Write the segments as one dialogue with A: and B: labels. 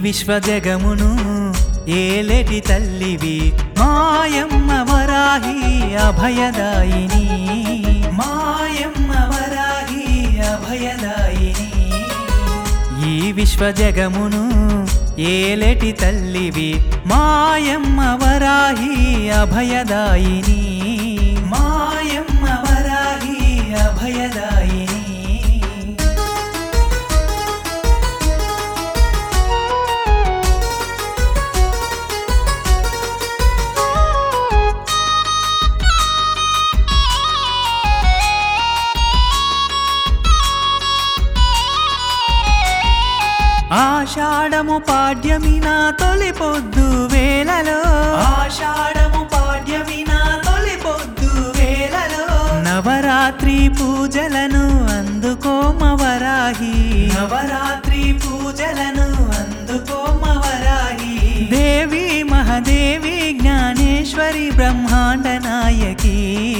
A: విశ్వజగమును ఏలేటి తల్లివి మాయమ్మ వరాహి అభయదాయిని మాయమ్మ వరాహి అభయదాయిని ఈ విశ్వజగమును ఏలేటి తల్లివి మాయమ్మ వరాహి అభయదాయిని మాయమ్మ వరాహి అభయదాయిని ఆషాఢము పాడ్యమి నా తొలి పొద్దు వేళలో ఆషాఢము పాడ్యమి నా తొలి పొద్దు వేళలో నవరాత్రి పూజలను అందుకోమవరాహి నవరాత్రి పూజలను అందుకోమవరాహి దేవి మహదేవి జ్ఞానేశ్వరి బ్రహ్మాండ నాయకి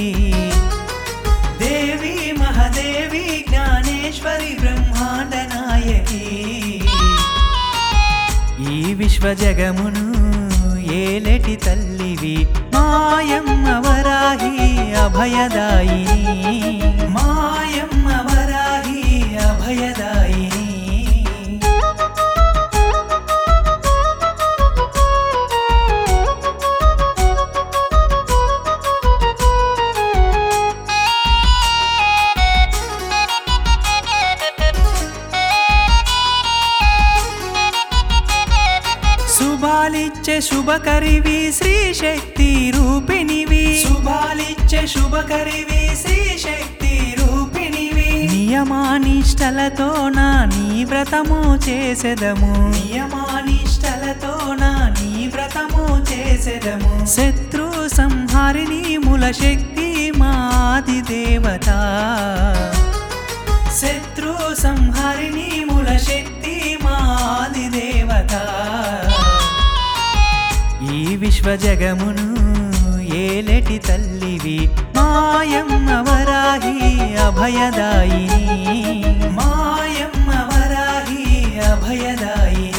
A: దేవి మహదేవి జ్ఞానేశ్వరి బ్రహ్మాండ నాయకి ఈ విశ్వజగమును ఏలటి తల్లివి మాయమ్మ వరాహి అభయదాయిని మాయమ్మ వరాహి అభయదాయిని శుభాలిచ్చే శుభకరివి శ్రీ శక్తి రూపిణివి శుభాలిచ్చే శుభకరివి శ్రీ శక్తి రూపిణివి నియమానిష్టలతో నా నీ వ్రతము చేసెదము నియమానిష్టలతో నా నీ వ్రతము చేసెదము శత్రు సంహారిణి మూల శక్తి మాది దేవత శత్రు సంహారిణి మూల శక్తి మాది దేవత ఈ విశ్వజగమును ఏలటి తల్లివి మాయమ్మ వరాహి అభయదాయిని మాయమ్మ వరాహి అభయదాయిని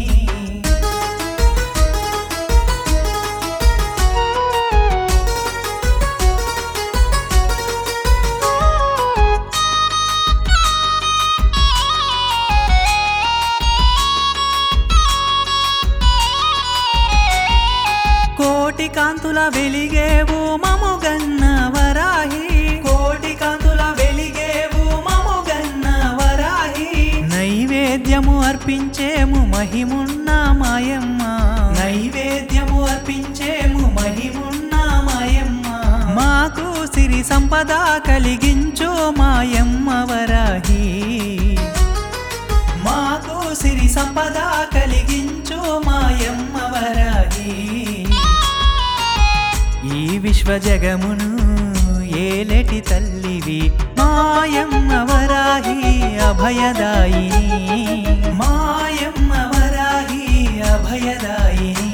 A: కోటి కాంతుల వెలిగేవు మముగన్న వరాహి కోటి కాంతుల వెలిగేవు మముగన్న వరాహి నైవేద్యము అర్పించేము మహిమున్న మాయమ్మ నైవేద్యము అర్పించేము మహిమున్న మాయమ్మ మాకు సిరి సంపద కలిగించు మాయమ్మ వరాహి మాకు సిరి సంపద కలిగించు మాయమ్మ వరాహి ఈ విశ్వజగమును ఏలటి తల్లివి మాయమ్మ వరాహి అభయదాయిని మాయమ్మ వరాహి అభయదాయిని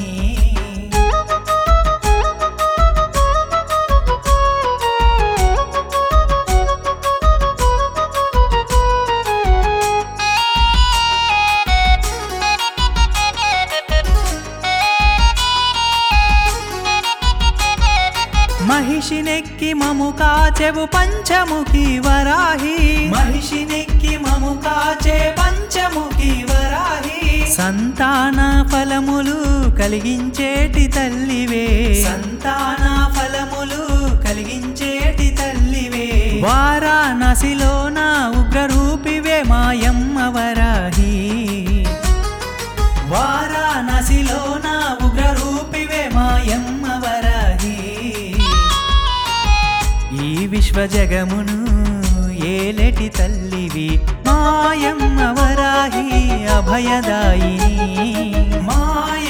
A: మహిషినెక్కి మము కాచెవు పంచముఖి వరాహి మహిషినెక్కి మము కాచే పంచముఖి వరాహి సంతాన ఫలములు కలిగించేటి తల్లివే సంతాన ఫలములు కలిగించేటి తల్లివే వారాణసిలో నా ఉగ్రరూపివే మాయమ్మ వరాహి వారాణసిలో నా ఉగ్రరూపివే మాయమ్మ వరాహి ఈ విశ్వజగమును ఏలటి తల్లివి మాయమ్మ వరాహి అభయదాయిని మాయ